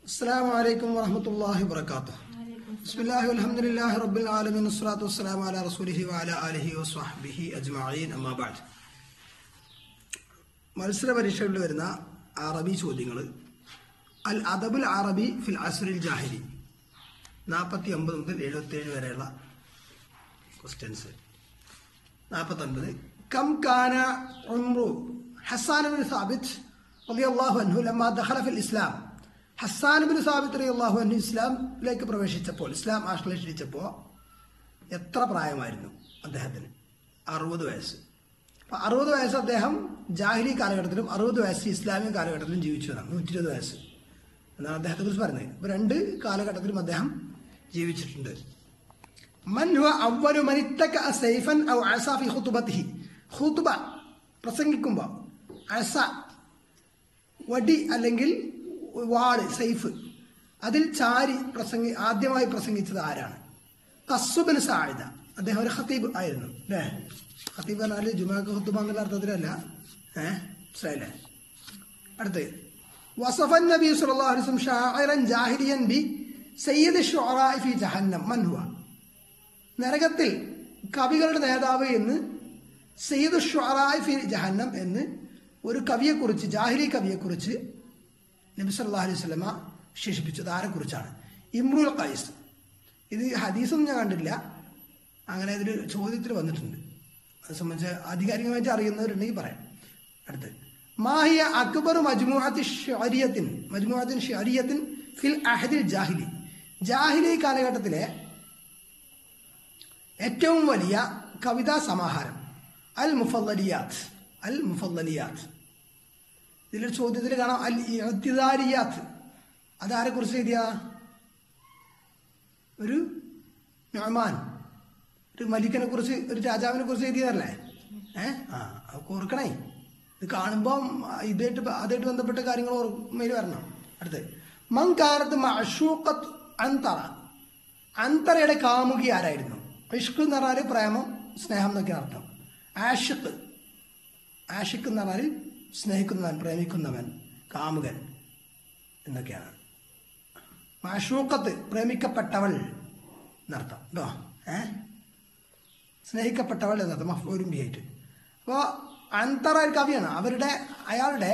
السلام عليكم ورحمة الله وبركاته بسم الله والحمد لله رب العالمين والصلاة والسلام على رسوله وعلى آله وصحبه أجمعين أما بعد മത്സര പരീക്ഷകളിൽ വരുന്ന അറബി ചോദ്യങ്ങൾ അൽ അദബുൽ അറബി ഫിൽ അസുരിൽ ജാഹിരി നാൽപ്പത്തി ഒമ്പത് മുതൽ എഴുപത്തേഴ് വരെയുള്ള ക്വസ്റ്റ്യൻസ് നാൽപ്പത്തൊൻപത് കം കാന ഉംറു ഹസാൻ ബിൻ സാബിത്ത് റളിയല്ലാഹു അൻഹു ലമ്മ ദഖല ഫിൽ ഇസ്ലാം ഹസാൻ ബിൻ സാബിത്ത് റളിയല്ലാഹു അൻഹു ഇസ്ലാമിലേക്ക് പ്രവേശിച്ചപ്പോൾ ഇസ്ലാം ആശ്ലേഷിച്ചപ്പോൾ എത്ര പ്രായമായിരുന്നു അദ്ദേഹത്തിന് അറുപത് വയസ്സ് അപ്പൊ അറുപത് വയസ്സ് അദ്ദേഹം ജാഹിലി കാലഘട്ടത്തിലും അറുപത് വയസ്സ് ഇസ്ലാമിക കാലഘട്ടത്തിലും ജീവിച്ചു എന്നാണ് നൂറ്റി ഇരുപത് വയസ്സ് എന്നാണ് അദ്ദേഹത്തെ കുറിച്ച് പറയുന്നത് ഇപ്പൊ രണ്ട് കാലഘട്ടത്തിലും അദ്ദേഹം ജീവിച്ചിട്ടുണ്ട് മൻ ഹുവ അവ്വലു മൻ ഇത്തക സൈഫൻ ഔ അസ ഫി ഖുതുബത്തിഹി ഖുതുബ പ്രസംഗിക്കുമ്പോൾ അസ വടി അല്ലെങ്കിൽ വാള് സൈഫ് അതിൽ ചാരി പ്രസംഗി ആദ്യമായി പ്രസംഗിച്ചത് ആരാണ് കസുബിന് സാഴിത അദ്ദേഹം ഒരു ഖത്തീബ് ആയിരുന്നു അല്ലേ ഖത്തീബ് പറഞ്ഞാൽ ജുമാക്ക് ഖുത്തുബ എന്നുള്ള അർത്ഥത്തിലല്ല ഏഹ് മനസ്സിലായില്ലേ അടുത്ത് വസഫൻ നബി സല്ലല്ലാഹു അലൈഹി വസല്ലം ഷാഇറൻ ജാഹിലിയൻ ബി സയ്യിദ് ഷുഅറാഇ ഫി ജഹന്നം മൻ ഹുവ നരകത്തിൽ കവികളുടെ നേതാവ് എന്ന് സയ്യിദ് ഷുഅറാഇ ഫി ജഹന്നം എന്ന് ഒരു കവിയെക്കുറിച്ച് ജാഹിലി കവിയെക്കുറിച്ച് നബി സല്ലല്ലാഹു അലൈഹി വസല്ലമ വിശേഷിപ്പിച്ചത് ആരെക്കുറിച്ചാണ് ഇമ്രുൽ ഖൈസ് ഇത് ഹദീസൊന്നും ഞാൻ കണ്ടില്ല അങ്ങനെ ഇതിൽ ചോദ്യത്തിൽ വന്നിട്ടുണ്ട് അത് സംബന്ധിച്ച് ആധികാരികമായിട്ട് അറിയുന്നവരുണ്ടെങ്കിൽ പറയാം അടുത്ത് മാഹിയ അക്ബർ മജ്മുഅത്തി ഷരിയത്തിൻ മജ്മുഅത്തിൻ ഷരിയത്തിൻ ഫിൽ അഹദിൽ ജാഹിലി ജാഹിലി കാലഘട്ടത്തിലെ ഏറ്റവും വലിയ കവിതാ സമാഹാരം അൽ മുഫല്ലലിയാത്ത് അൽ മുഫല്ലലിയാത്ത് ഇതിലൊരു ചോദ്യത്തിൽ കാണാം അൽ ഇഅ്തിദാരിയാത്ത് അതാരെ കുറിച്ച് എഴുതിയ ഒരു നൊമാൻ ഒരു മലിക്കനെ കുറിച്ച് ഒരു രാജാവിനെ കുറിച്ച് എഴുതിയതല്ലേ ഏ ആ അത് ഓർക്കണേ ഇത് കാണുമ്പോൾ ഇതായിട്ട് ബ- അതായിട്ട് ബന്ധപ്പെട്ട കാര്യങ്ങൾ ഓർമ്മയിൽ വരണം അടുത്ത് മങ്കാരത്ത് മഷൂക്കത്ത് അന്തറ അന്തറയുടെ കാമുകി ആരായിരുന്നു ഇഷ്ക് എന്ന് പറഞ്ഞാൽ പ്രേമം സ്നേഹം എന്നൊക്കെയാണ് അർത്ഥം ആഷിഖ് ആഷിഖ് എന്ന് പറഞ്ഞാൽ സ്നേഹിക്കുന്നവൻ പ്രേമിക്കുന്നവൻ കാമുകൻ എന്നൊക്കെയാണ് മഷൂക്കത്ത് പ്രേമിക്കപ്പെട്ടവൾ എന്നർത്ഥം കേട്ടോ ഏ സ്നേഹിക്കപ്പെട്ടവൾ എന്നർത്ഥം മഫ്ഊലും ബിയായിട്ട് അപ്പോൾ അന്തറ ഒരു കവിയാണ് അവരുടെ അയാളുടെ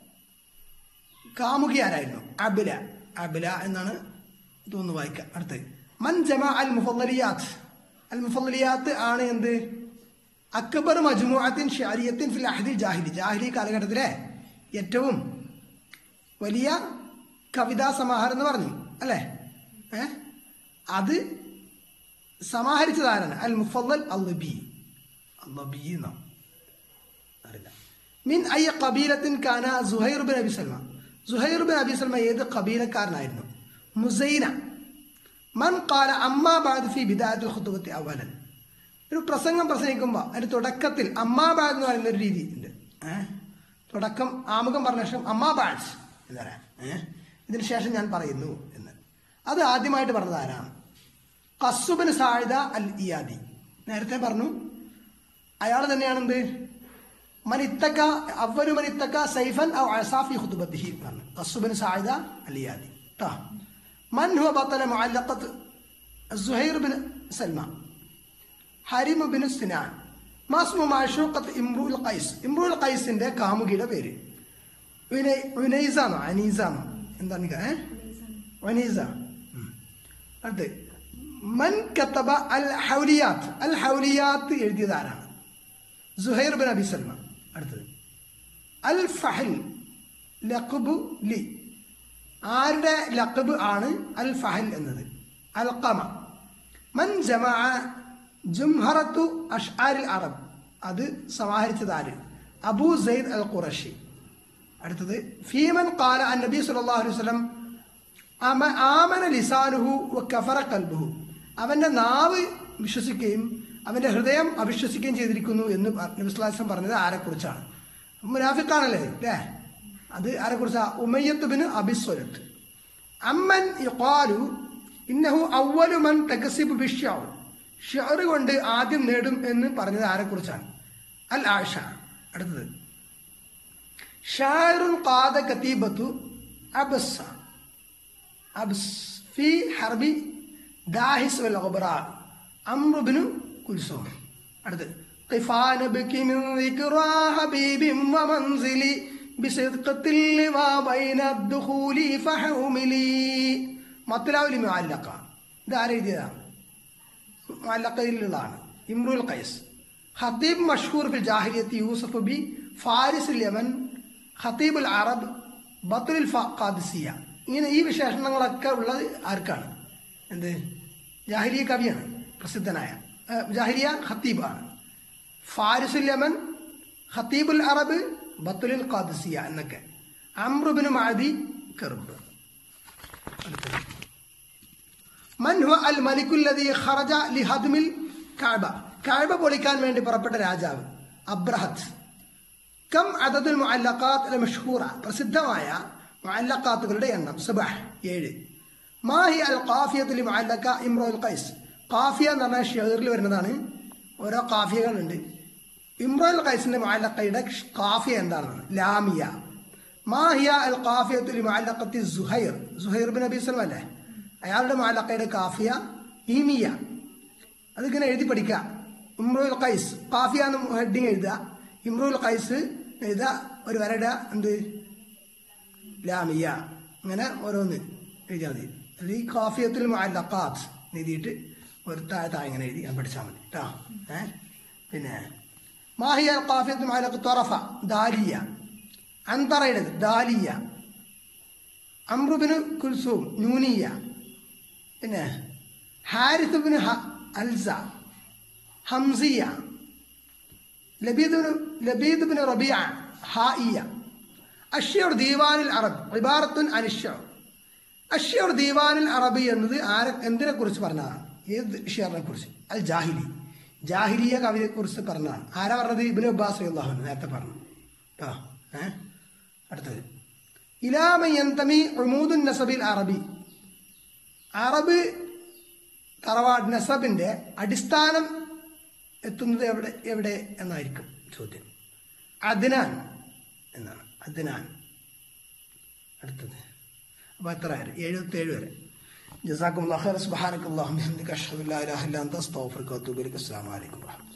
കാമുകി ആരായിരുന്നു അബില അബില എന്നാണ് തോന്നുന്നു വായിക്കുക അടുത്ത് മൻ ജമ അൽ മുഫല്ലലിയാത്ത് അൽ മുഫല്ലലിയാത്ത് ആണ് എന്ത് അക്ബർ മജ്മുഅത്തിൻ ഷാരിയത്തിൻ ഫിൽ അഹദിൽ ജാഹിലി ജാഹിലി കാലഘട്ടത്തിലെ ഏറ്റവും വലിയ കവിതാ സമാഹാരം എന്ന് പറഞ്ഞു അല്ലേ ഏ അത് സമാഹരിച്ചത് ആരാണ് അൽ മുഫല്ലൽ അല്ലബി അല്ലബി എന്നോ അറിയില്ല മിൻ അയ്യ കബീലത്തിൻ കാന Zuhair bin Abi Salma Zuhair bin Abi Salma ഏത് കബീലക്കാരനായിരുന്നു മുസൈന മൻ കാല അമ്മാ ബാദ് ഫി ബിദായത്തുൽ ഖുതുബത്തി അവലൻ ഒരു പ്രസംഗം പ്രസംഗിക്കുമ്പോൾ അതിന്റെ തുടക്കത്തിൽ അമ്മാ ബാദ് എന്ന് പറയുന്ന ഒരു രീതി ഉണ്ട് ഏഹ് തുടക്കം ആമുഖം പറഞ്ഞ ശേഷം അമ്മാ ബാഡ് എന്ന് പറയാം ഏഹ് ഇതിന് ശേഷം ഞാൻ പറയുന്നു എന്ന് അത് ആദ്യമായിട്ട് പറഞ്ഞത് ആരാണ് കസുബിന് സാഴിത അൽ ഇയാദി നേരത്തെ പറഞ്ഞു അയാൾ തന്നെയാണെന്ത് മനിത്തക്ക അവരു മനിത്തക്ക സൈഫൻ ഔ അസാഫി ഖുതുബത്തിഹി പറഞ്ഞു കസുബിന് സാഴിത അൽ ഇയാദി ട്ടോ മൻ ഹുവ ബത്തല മുഅല്ലഖത്ത് Zuhair bin Salma Harim bin Sinan മാസ്മു മാഷൂഖത്ത് ഇമ്രുൽ ഖൈസ് ഇമ്രുൽ ഖൈസിന്റെ കാമുകിയുടെ പേര് വിനയ് വിനൈസാണോ അനീസാണോ എന്താണ് ഏ വനീസ ഉം. അടുത്ത് മൻ കത്തബ അൽ ഹൗലിയാത്ത് അൽ ഹൗലിയാത്ത് എഴുതിയത് ആരാണ് സുഹൈർ ബിൻ അബി സൽമ അടുത്തത് അൽ ഫഹൽ ലഖബു ലി ആരുടെ ലഖബ് ആണ് അൽ ഫഹൽ എന്നത് അൽ ഖമ മൻ ജമഅ ജുംഹറത്തു അഷ്ആരിൽ അറബ് അത് സമാഹരിച്ചത് ആര് അബൂ സെയ്ദ് അൽ ഖുറഷി അടുത്തത് ഫീമൻ ഖാല അൻ നബി സല്ലല്ലാഹു അലൈഹി വസല്ലം അമ- ആമന ലിസാനുഹു വ കഫറ കൽബുഹു അവന്റെ നാവ് വിശ്വസിക്കുകയും അവന്റെ ഹൃദയം അവിശ്വസിക്കുകയും ചെയ്തിരിക്കുന്നു എന്ന് പ- നബി സ്വല്ലല്ലാഹു അലൈഹി വസല്ലം പറഞ്ഞത് ആരെക്കുറിച്ചാണ് മുനാഫിക്കാണല്ലേ അല്ലേ അത് ആരെക്കുറിച്ചാ ഉമയ്യത്ത് ബിൻ അബിസ്വലത്ത് അമ്മൻ യുഖാലു ഇന്നഹു അവ്വലു മൻ തകസിബ് ബിഷ്യാഉ ഷിഅർ കൊണ്ട് ആദ്യം നേടും എന്ന് പറഞ്ഞത് ആരെക്കുറിച്ചാണ് അൽ ആഷ അടുത്തത് ഷായറുൻ ഖാദ കതീബത്തു അബസ്സ അബ്സ് ഫി ഹർബി ദാഹിസ് വൽ ഒബറ അമ്രുബിനു കുൽസോം അടുത്ത് قفان بك من ذكرى حبيب ومنزلي بصدقة لما بين الدخول فحوملي مطلع لمعلقة ഇത് ആരെഴുതിയതാണ് മുഅല്ലഖയിലുള്ളതാണ് ഇമ്രുൽ ഖൈസ് ഖത്തീബ് മഷ്ഹൂർ ഫിൽ ജാഹിലിയത്ത് യൂസഫ് ബി ഫാരിസ് യമൻ ഖത്തീബുൽ അറബ് ബത്തുൽ ഖാദിസിയ ഇങ്ങനെ ഈ വിശേഷണങ്ങളൊക്കെ ഉള്ളത് ആർക്കാണ് എന്ത് ജാഹിലിയ കവിയാണ് പ്രസിദ്ധനായ ഏഹ്, ജാഹിലിയ ഖത്തീബാണ് ഫാരിസുൽ യമൻ ഖത്തീബുൽ അറബ് ബത്തുൽ ഖാദിസിയ എന്നൊക്കെ അമ്രുബിന് മാതി കറുബ് അടുത്തത് മൻ ഹുവ അൽ മലിക്കുല്ലദീ ഖറജ ലിഹദ്മിൽ കഅബ കഅബ പൊളിക്കാൻ വേണ്ടി പുറപ്പെട്ട രാജാവ് അബ്രഹത്ത് കം അദദുൽ മുഅല്ലഖാത്ത് അൽ മഷ്ഹൂറ പ്രസിദ്ധമായ മുഅല്ലഖാത്തുകളുടെ എണ്ണം സബഹ് ഏഴ് മാഹി അൽ ഖാഫിയത്തുൽ മുഅല്ലഖ ഇമ്രുൽ ഖൈസ് ഖാഫിയ എന്ന് പറഞ്ഞാൽ ഷെയറിൽ വരുന്നതാണ് ഓരോ ഖാഫിയകളുണ്ട് ഇമ്രുൽ ഖൈസിന്റെ മുഅല്ലഖയുടെ ഖാഫിയ എന്താണെന്ന് ലാമിയ മാഹിയ അൽ ഖാഫിയത്തുൽ മുഅല്ലഖത്തി സുഹൈർ സുഹൈർ ബിൻ നബി സല്ലം അല്ലേ അയാളുടെ മുഅല്ലഖയുടെ ഖാഫിയ ഈമിയ അതിങ്ങനെ എഴുതി പഠിക്കുക ഇമ്രുൽ ഖൈസ് ഖാഫിയ എന്ന് ഹെഡിങ് എഴുതുക ഇമ്രുൽ ഖൈസ് എഴുതുക ഒരു വരട എന്ത് ലാമിയ അങ്ങനെ ഓരോന്ന് എഴുതിയാൽ മതി അത് ഈ ഖാഫിയത്തിൽ മുഅല്ലഖാത്ത് എഴുതിയിട്ട് ഒരു താഴെ താഴെ ഇങ്ങനെ എഴുതി ഞാൻ പഠിച്ചാൽ മതി കേട്ടോ ഏ പിന്നെ മാഹിയ ഖാഫിയത്തിൽ മുഅല്ലഖ തൊറഫ ദാലിയ അന്തറയുടേത് ദാലിയ അമ്രുബിന് കുൽസൂം നൂനിയ പിന്നെ ഹാരിസ് ബിൻ അൽസ ഹംസിയ Labid bin Labid bin Rabia ഹായിയ അഷ്യർ ദീവാനിൽ അറബ് ഇബാറത്തുൻ അനിഷ്യർ അഷ്യർ ദീവാനിൽ അറബി എന്നത് ആരെ എന്തിനെ കുറിച്ച് പറഞ്ഞതാണ് ഏത് ഷിയറിനെ കുറിച്ച് അൽ ജാഹിലി ജാഹിലിയ കവിയെ കുറിച്ച് പറഞ്ഞതാണ് ആരാ പറഞ്ഞത് ഇബിൻ അബ്ബാസ് അള്ളാഹു നേരത്തെ പറഞ്ഞു കേട്ടോ ഏ അടുത്തത് ഇലാമയന്തമി ഉമൂദുൻ നസബിൽ അറബി അറബ് തറവാട് നസബിന്റെ അടിസ്ഥാനം എത്തുന്നത് എവിടെ എവിടെ എന്നായിരിക്കും ചോദ്യം അദ്നാൻ എന്നാണ് അദ്നാൻ അടുത്തത് അപ്പോൾ എത്ര വരെ എഴുപത്തേഴ് വരെ ജസാക്കും അള്ളാഹു സുബാനക്കുല്ലാഹു അഷ്ഹദു അല്ലാ ഇലാഹ ഇല്ലാ അൻത അസ്തഗ്ഫിറുക വഅത്തൂബു ഇലൈക അസ്സലാമു അലൈക്കും വറഹ്മത്തുള്ളാഹി